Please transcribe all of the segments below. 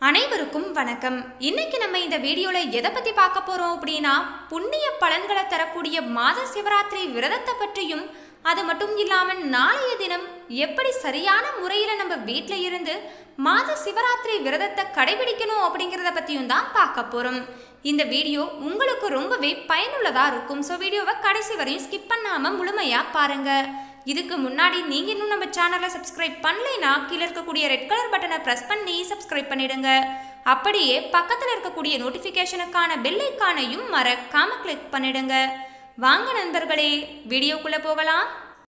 அனைவருக்கும் வணக்கம் இன்னைக்கு நம்ம இந்த வீடியோல எதை பத்தி பார்க்க போறோம் அப்படின்னா புண்ணிய பலன்களை தரக்கூடிய மாத சிவராத்திரி விரதத்தை பற்றியும் அது மட்டும் இல்லாம நாளைய தினம் எப்படி சரியான முறையில நம்ம வீட்ல இருந்து மாத சிவராத்திரி விரதத்தை கடைபிடிக்கணும் அப்படிங்கிறத பத்தியும் தான் பார்க்க போறோம் இந்த வீடியோ உங்களுக்கு ரொம்பவே பயனுள்ளதா இருக்கும் ஸோ வீடியோவை கடைசி வரையும் ஸ்கிப் பண்ணாம முழுமையா பாருங்க இதுக்கு முன்னாடி நீங்க இன்னும் நம்ம சேனலை சப்ஸ்கிரைப் பண்ணலைனா கீழே இருக்கக்கூடிய ரெட் கலர் பட்டனை பிரஸ் பண்ணி சப்ஸ்கிரைப் பண்ணிடுங்க அப்படியே பக்கத்தில் இருக்கக்கூடிய நோட்டிஃபிகேஷனுக்கான பெல் ஐக்கானையும் மறக்காம கிளிக் பண்ணிடுங்க வாங்க நண்பர்களே வீடியோக்குள்ள போகலாம்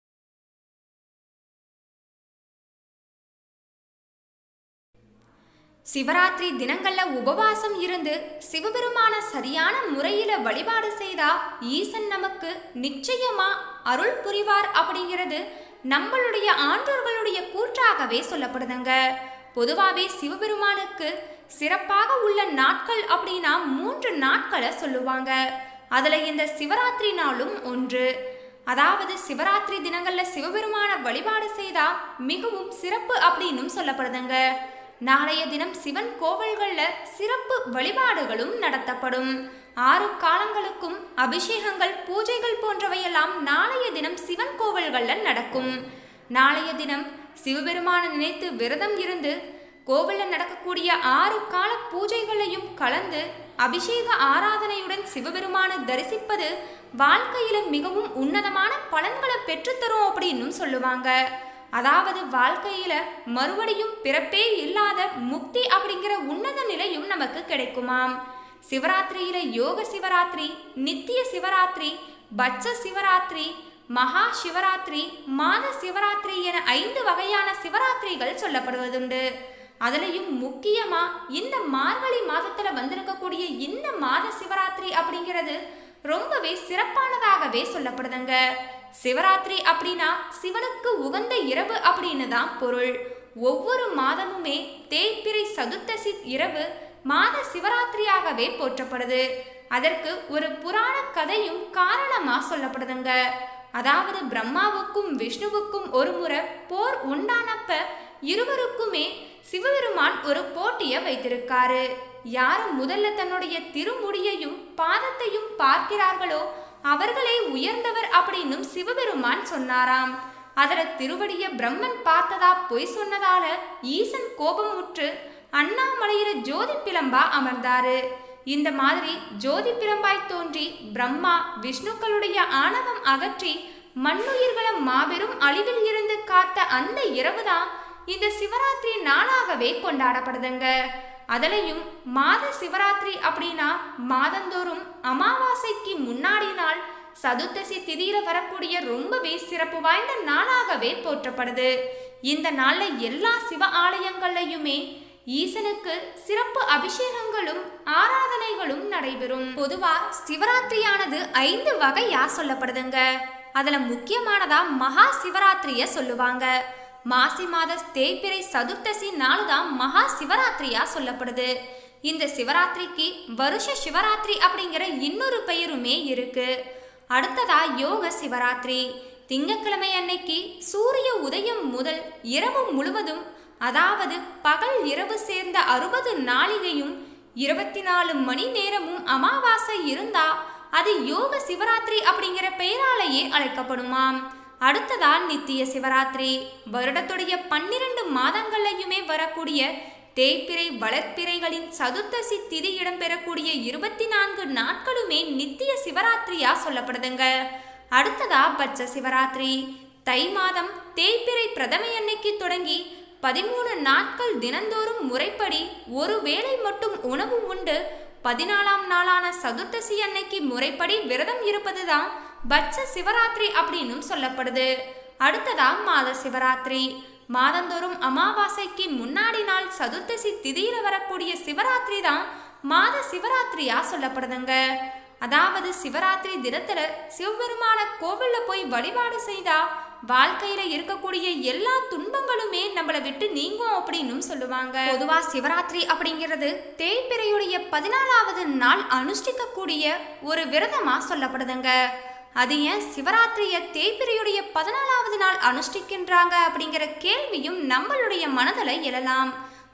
சிவராத்திரி தினங்கள்ல உபவாசம் இருந்து சிவபெருமான சரியான முறையில வழிபாடு செய்தா ஈசன் நமக்கு நிச்சயமா அருள் புரிவார் அப்படிங்கிறது நம்மளுடைய ஆண்டோர்களுடைய கூற்றாகவே சொல்லப்படுதுங்க பொதுவாகவே சிவபெருமானுக்கு சிறப்பாக உள்ள நாட்கள் அப்படின்னா மூன்று நாட்களை சொல்லுவாங்க அதுல இந்த சிவராத்திரி நாளும் ஒன்று அதாவது சிவராத்திரி தினங்கள்ல சிவபெருமான வழிபாடு செய்தா மிகவும் சிறப்பு அப்படின்னும் சொல்லப்படுதுங்க நாளைய தினம் சிவன் கோவில்கள்ல சிறப்பு வழிபாடுகளும் நடத்தப்படும் ஆறு காலங்களுக்கும் அபிஷேகங்கள் பூஜைகள் போன்றவையெல்லாம் நாளைய தினம் சிவன் கோவில்கள்ல நடக்கும் நாளைய தினம் சிவபெருமானை நினைத்து விரதம் இருந்து கோவில்ல நடக்கக்கூடிய ஆறு கால பூஜைகளையும் கலந்து அபிஷேக ஆராதனையுடன் சிவபெருமானை தரிசிப்பது வாழ்க்கையில மிகவும் உன்னதமான பலன்களை பெற்றுத்தரும் அப்படின்னும் சொல்லுவாங்க அதாவது வாழ்க்கையில மறுபடியும் பிறப்பே இல்லாத முக்தி அப்படிங்கிற உன்னத நிலையும் நமக்கு கிடைக்குமாம் சிவராத்திரியில யோக சிவராத்திரி நித்திய சிவராத்திரி பட்ச சிவராத்திரி மகா சிவராத்திரி மாத சிவராத்திரி என ஐந்து வகையான சிவராத்திரிகள் சொல்லப்படுவதுண்டு அதுலயும் முக்கியமா இந்த மார்கழி மாதத்துல வந்திருக்கக்கூடிய இந்த மாத சிவராத்திரி அப்படிங்கிறது ரொம்பவே சிறப்பானதாகவே சொல்லப்படுதுங்க சிவராத்திரி அப்படின்னா சிவனுக்கு உகந்த இரவு அப்படின்னு தான் பொருள் ஒவ்வொரு மாதமுமே தேய்பிரை சதுர்த்தசி இரவு மாத சிவராத்திரியாகவே போற்றப்படுது அதற்கு ஒரு புராண கதையும் காரணமா சொல்லப்படுதுங்க அதாவது பிரம்மாவுக்கும் விஷ்ணுவுக்கும் ஒரு முறை போர் உண்டானப்ப இருவருக்குமே சிவபெருமான் ஒரு போட்டியை வைத்திருக்காரு யாரு முதல்ல தன்னுடைய திருமுடியையும் பாதத்தையும் பார்க்கிறார்களோ அவர்களே உயர்ந்தவர் அப்படின்னும் சிவபெருமான் சொன்னாராம் அதுல திருவடிய பிரம்மன் பார்த்ததா பொய் சொன்னதால ஈசன் கோபமுற்று அண்ணாமலையில ஜோதி பிளம்பா அமர்ந்தாரு இந்த மாதிரி ஜோதி பிளம்பாய் தோன்றி பிரம்மா விஷ்ணுக்களுடைய ஆணவம் அகற்றி மண்ணுயிர்களை மாபெரும் அழிவில் இருந்து காத்த அந்த இரவுதான் இந்த சிவராத்திரி நாளாகவே கொண்டாடப்படுதுங்க அதுலயும் மாத சிவராத்திரி அப்படின்னா மாதந்தோறும் அமாவாசைக்கு முன்னாடி நாள் சதுர்த்தசி திதியில வரக்கூடிய ரொம்பவே சிறப்பு வாய்ந்த நாளாகவே போற்றப்படுது இந்த நாள்ல எல்லா சிவ ஆலயங்கள்லையுமே ஈசனுக்கு சிறப்பு அபிஷேகங்களும் ஆராதனைகளும் நடைபெறும் பொதுவா சிவராத்திரியானது ஐந்து வகையா சொல்லப்படுதுங்க அதுல முக்கியமானதா மகா சிவராத்திரிய சொல்லுவாங்க மாசி மாத தேய்பிரை சதுர்த்தசி நாள் தான் மகா சிவராத்திரியா சொல்லப்படுது இந்த சிவராத்திரிக்கு வருஷ சிவராத்திரி அப்படிங்கிற இன்னொரு பெயருமே இருக்கு அடுத்ததா யோக சிவராத்திரி திங்கக்கிழமை அன்னைக்கு சூரிய உதயம் முதல் இரவு முழுவதும் அதாவது பகல் இரவு சேர்ந்த அறுபது நாளிகையும் இருபத்தி நாலு மணி நேரமும் அமாவாசை இருந்தா அது யோக சிவராத்திரி அப்படிங்கிற பெயராலேயே அழைக்கப்படுமாம் அடுத்ததா நித்திய சிவராத்திரி வருடத்துடைய பன்னிரண்டு மாதங்கள்லையுமே வரக்கூடிய தேய்பிறை வளர்ப்பிறைகளின் சதுர்த்தசி திதி இடம்பெறக்கூடிய இருபத்தி நான்கு நாட்களுமே நித்திய சிவராத்திரியா சொல்லப்படுதுங்க அடுத்ததா பட்ச சிவராத்திரி தை மாதம் தேய்பிறை பிரதமை அன்னைக்கு தொடங்கி பதிமூணு நாட்கள் தினந்தோறும் முறைப்படி ஒரு வேளை மட்டும் உணவு உண்டு பதினாலாம் நாளான சதுர்த்தசி அன்னைக்கு முறைப்படி விரதம் இருப்பதுதான் பட்ச சிவராத்திரி அப்படின்னும் சொல்லப்படுது அடுத்ததா மாத சிவராத்திரி மாதந்தோறும் அமாவாசைக்கு முன்னாடி நாள் சதுர்த்தசி திதியில வரக்கூடிய சிவராத்திரி தான் மாத சிவராத்திரியா சொல்லப்படுதுங்க அதாவது சிவராத்திரி தினத்துல சிவபெருமான கோவில்ல போய் வழிபாடு செய்தா வாழ்க்கையில இருக்கக்கூடிய எல்லா துன்பங்களுமே நம்மளை விட்டு நீங்கும் அப்படின்னும் சொல்லுவாங்க பொதுவா சிவராத்திரி அப்படிங்கிறது தேய்பிரையுடைய பதினாலாவது நாள் அனுஷ்டிக்கக்கூடிய ஒரு விரதமா சொல்லப்படுதுங்க அது ஏன் சிவராத்திரிய தேய்பிரையுடைய பதினாலாவது நாள் அனுஷ்டிக்கின்றாங்க அப்படிங்கிற கேள்வியும் நம்மளுடைய மனதில் எழலாம்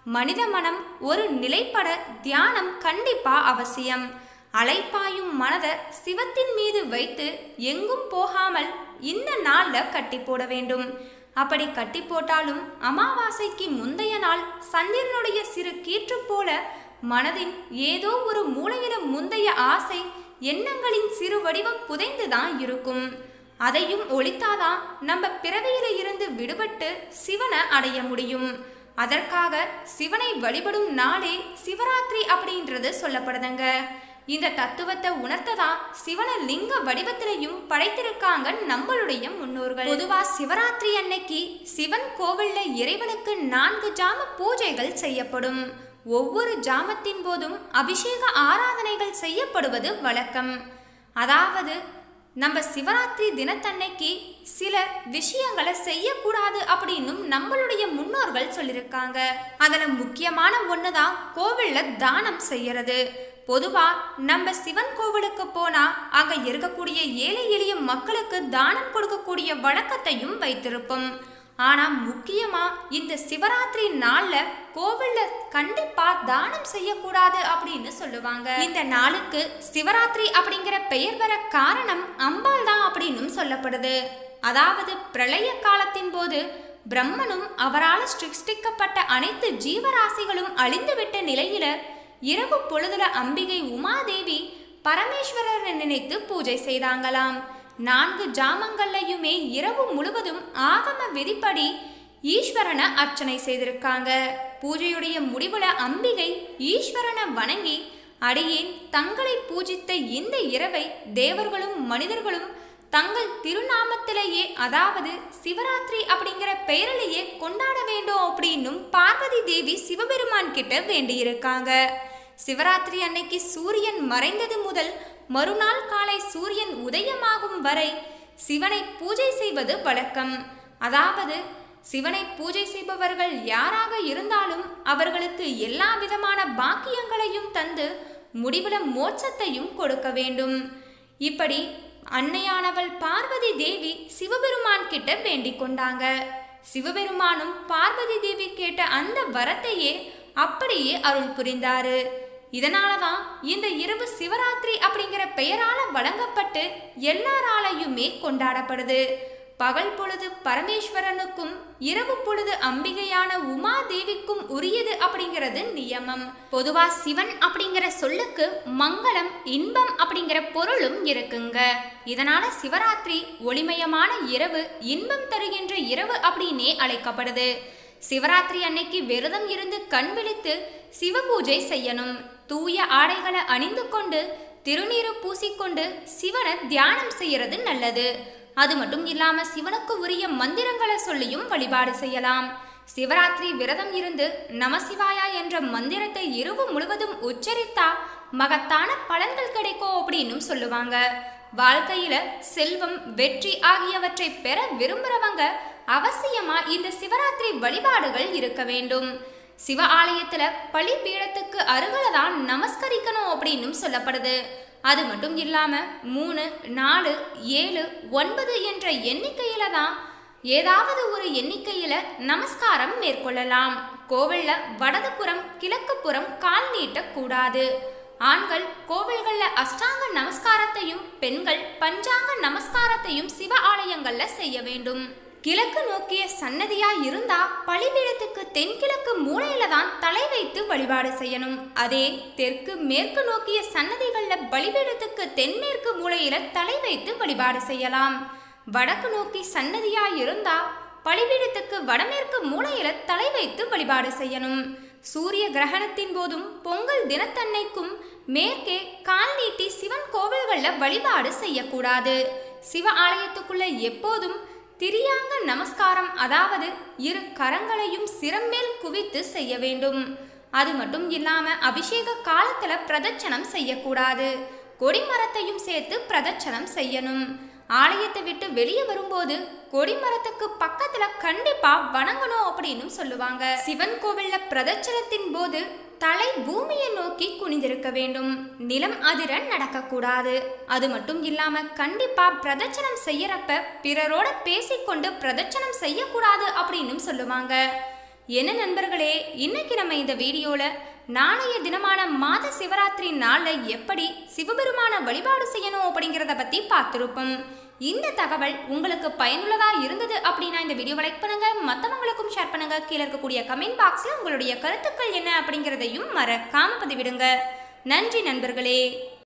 மனித மனம் ஒரு நிலைப்பட தியானம் கண்டிப்பா அவசியம் அலைப்பாயும் மனதை சிவத்தின் மீது வைத்து எங்கும் போகாமல் இந்த நாள்ல கட்டி போட வேண்டும் அப்படி கட்டி போட்டாலும் அமாவாசைக்கு முந்தைய நாள் சந்திரனுடைய சிறு கீற்று போல மனதின் ஏதோ ஒரு மூலையில முந்தைய ஆசை எண்ணங்களின் சிறு வடிவம் புதைந்துதான் இருக்கும் அதையும் ஒழித்தாதான் நம்ம பிறவியில இருந்து விடுபட்டு சிவனை அடைய முடியும் அதற்காக சிவனை வழிபடும் நாளே சிவராத்திரி அப்படின்றது சொல்லப்படுதுங்க இந்த தத்துவத்தை உணர்த்ததான் சிவனை லிங்க வடிவத்திலையும் படைத்திருக்காங்க நம்மளுடைய முன்னோர்கள் பொதுவா சிவராத்திரி அன்னைக்கு சிவன் கோவில்ல இறைவனுக்கு நான்கு ஜாம பூஜைகள் செய்யப்படும் ஒவ்வொரு ஜாமத்தின் போதும் அபிஷேக ஆராதனைகள் செய்யப்படுவது வழக்கம் அதாவது நம்ம சிவராத்திரி தினத்தன்னைக்கு சில விஷயங்களை செய்யக்கூடாது அப்படின்னும் நம்மளுடைய முன்னோர்கள் சொல்லியிருக்காங்க அதுல முக்கியமான ஒன்று தான் கோவில்ல தானம் செய்யறது பொதுவா நம்ம சிவன் கோவிலுக்கு போனா அங்க இருக்கக்கூடிய ஏழை எளிய மக்களுக்கு தானம் கொடுக்கக்கூடிய வழக்கத்தையும் வைத்திருப்போம் ஆனா முக்கியமா இந்த சிவராத்திரி நாள்ல கோவில்ல கண்டிப்பா தானம் செய்யக்கூடாது அப்படின்னு சொல்லுவாங்க இந்த நாளுக்கு சிவராத்திரி அப்படிங்கிற பெயர் வர காரணம் அம்பாள் தான் அப்படின்னும் சொல்லப்படுது அதாவது பிரளய காலத்தின் போது பிரம்மனும் அவரால் சிருஷ்டிக்கப்பட்ட அனைத்து ஜீவராசிகளும் அழிந்துவிட்ட நிலையில இரவு பொழுதுல அம்பிகை உமாதேவி பரமேஸ்வரரை நினைத்து பூஜை செய்தாங்களாம் நான்கு ஜாமங்கள்லையுமே இரவு முழுவதும் ஆகம விதிப்படி ஈஸ்வரனை அர்ச்சனை செய்திருக்காங்க பூஜையுடைய முடிவுல அம்பிகை ஈஸ்வரனை வணங்கி அடியேன் தங்களை பூஜித்த இந்த இரவை தேவர்களும் மனிதர்களும் தங்கள் திருநாமத்திலேயே அதாவது சிவராத்திரி அப்படிங்கிற பெயரிலேயே கொண்டாட வேண்டும் அப்படின்னும் பார்வதி தேவி சிவபெருமான் கிட்ட வேண்டியிருக்காங்க சிவராத்திரி அன்னைக்கு சூரியன் மறைந்தது முதல் மறுநாள் காலை சூரியன் உதயமாகும் வரை சிவனை பூஜை செய்வது வழக்கம் அதாவது சிவனை பூஜை செய்பவர்கள் யாராக இருந்தாலும் அவர்களுக்கு எல்லா விதமான பாக்கியங்களையும் தந்து முடிவுல மோட்சத்தையும் கொடுக்க வேண்டும் இப்படி அன்னையானவள் பார்வதி தேவி சிவபெருமான் கிட்ட வேண்டிக் கொண்டாங்க சிவபெருமானும் பார்வதி தேவி கேட்ட அந்த வரத்தையே அப்படியே அருள் புரிந்தாரு இதனால தான் இந்த இரவு சிவராத்திரி அப்படிங்கிற பெயரால வழங்கப்பட்டு எல்லாராலையுமே கொண்டாடப்படுது பகல் பொழுது பரமேஸ்வரனுக்கும் இரவு பொழுது அம்பிகையான உமா தேவிக்கும் உரியது அப்படிங்கிறது நியமம் பொதுவா சிவன் அப்படிங்கிற சொல்லுக்கு மங்களம் இன்பம் அப்படிங்கிற பொருளும் இருக்குங்க இதனால சிவராத்திரி ஒளிமயமான இரவு இன்பம் தருகின்ற இரவு அப்படின்னே அழைக்கப்படுது சிவராத்திரி அன்னைக்கு விரதம் இருந்து கண் விழித்து சிவ பூஜை செய்யணும் தூய ஆடைகளை அணிந்து கொண்டு திருநீரு பூசிக்கொண்டு சிவனை தியானம் செய்யறது நல்லது அது மட்டும் இல்லாம சிவனுக்கு உரிய மந்திரங்களை சொல்லியும் வழிபாடு செய்யலாம் சிவராத்திரி விரதம் இருந்து நமசிவாயா என்ற மந்திரத்தை இரவு முழுவதும் உச்சரித்தா மகத்தான பலன்கள் கிடைக்கும் அப்படின்னும் சொல்லுவாங்க வாழ்க்கையில செல்வம் வெற்றி ஆகியவற்றை பெற விரும்புறவங்க அவசியமா இந்த சிவராத்திரி வழிபாடுகள் இருக்க வேண்டும் சிவ ஆலயத்துல பலிபீடத்துக்கு அருகில தான் நமஸ்கரிக்கணும் அப்படின்னும் சொல்லப்படுது அது மட்டும் இல்லாம மூணு நாலு ஏழு ஒன்பது என்ற எண்ணிக்கையில தான் ஏதாவது ஒரு எண்ணிக்கையில நமஸ்காரம் மேற்கொள்ளலாம் கோவில்ல வடதுபுறம் கிழக்கு புறம் கால் நீட்டக்கூடாது ஆண்கள் கோவில்கள்ல அஷ்டாங்க நமஸ்காரத்தையும் பெண்கள் பஞ்சாங்க நமஸ்காரத்தையும் சிவ ஆலயங்கள்ல செய்ய வேண்டும் கிழக்கு நோக்கிய சன்னதியா இருந்தா பலிபீடத்துக்கு தென்கிழக்கு மூலையில தான் தலை வைத்து வழிபாடு செய்யணும் அதே தெற்கு மேற்கு நோக்கிய சன்னதிகள்ல பலிபீடத்துக்கு தென்மேற்கு மூலையில தலை வைத்து வழிபாடு செய்யலாம் வடக்கு நோக்கி சன்னதியா இருந்தா பலிபீடத்துக்கு வடமேற்கு மூலையில தலை வைத்து வழிபாடு செய்யணும் சூரிய கிரகணத்தின் போதும் பொங்கல் தினத்தன்னைக்கும் மேற்கே கால் நீட்டி சிவன் கோவில்கள்ல வழிபாடு செய்யக்கூடாது சிவ ஆலயத்துக்குள்ள எப்போதும் திரியாங்க நமஸ்காரம் அதாவது இரு கரங்களையும் சிரமேல் குவித்து செய்ய வேண்டும் அது மட்டும் இல்லாம அபிஷேக காலத்துல பிரதட்சணம் செய்யக்கூடாது கொடிமரத்தையும் சேர்த்து பிரதட்சணம் செய்யணும் ஆலயத்தை விட்டு வெளியே வரும்போது கொடிமரத்துக்கு பக்கத்துல கண்டிப்பா வணங்கணும் அப்படின்னு சொல்லுவாங்க சிவன் கோவில்ல பிரதட்சணத்தின் போது தலை பூமியை நோக்கி குனிந்திருக்க வேண்டும் நிலம் அதிர நடக்கக்கூடாது அது மட்டும் இல்லாம கண்டிப்பா பிரதட்சணம் செய்யறப்ப பிறரோட பேசிக்கொண்டு பிரதட்சணம் செய்யக்கூடாது அப்படின்னு சொல்லுவாங்க என்ன நண்பர்களே இன்னைக்கு நம்ம இந்த வீடியோல நாளைய தினமான மாத சிவராத்திரி நாள்ல எப்படி சிவபெருமான வழிபாடு செய்யணும் அப்படிங்கிறத பத்தி பார்த்திருப்போம் இந்த தகவல் உங்களுக்கு பயனுள்ளதா இருந்தது அப்படின்னா இந்த வீடியோவை லைக் பண்ணுங்க மற்றவங்களுக்கும் ஷேர் பண்ணுங்க கீழே இருக்கக்கூடிய கமெண்ட் பாக்ஸ்ல உங்களுடைய கருத்துக்கள் என்ன அப்படிங்கிறதையும் மறக்காம பதிவிடுங்க நன்றி நண்பர்களே